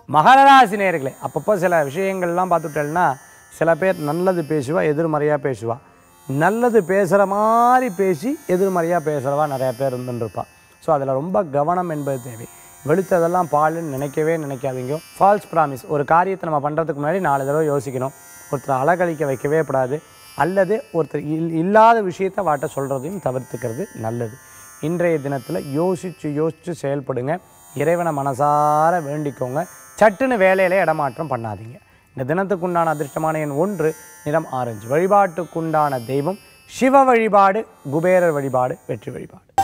மகராசி நேர்களே அப்பப்போ சில விஷயங்கள்லாம் பார்த்துட்டேன்னா சில பேர் நல்லது பேசுவா எதிர்மறையாக பேசுவா நல்லது பேசுகிற மாதிரி பேசி எதிர்மறையாக பேசுகிறவா நிறையா பேர் இருந்துருப்பா ஸோ அதில் ரொம்ப கவனம் என்பது தேவை வெளுத்ததெல்லாம் பாலுன்னு நினைக்கவே நினைக்காதீங்க ஃபால்ஸ் ப்ராமிஸ் ஒரு காரியத்தை நம்ம பண்ணுறதுக்கு முன்னாடி நாலு தடவை யோசிக்கணும் ஒருத்தர் அலகழிக்க வைக்கவே கூடாது அல்லது ஒருத்தர் இல் இல்லாத விஷயத்தை வாட்ட சொல்கிறதையும் தவிர்த்துக்கிறது நல்லது இன்றைய தினத்தில் யோசித்து யோசித்து செயல்படுங்க இறைவனை மனசார வேண்டிக்கோங்க சட்டுன்னு வேலையில இடமாற்றம் பண்ணாதீங்க இந்த தினத்துக்குண்டான அதிர்ஷ்டமான எண் ஒன்று நிறம் ஆரஞ்சு வழிபாட்டுக்குண்டான தெய்வம் சிவ வழிபாடு குபேரர் வழிபாடு வெற்றி வழிபாடு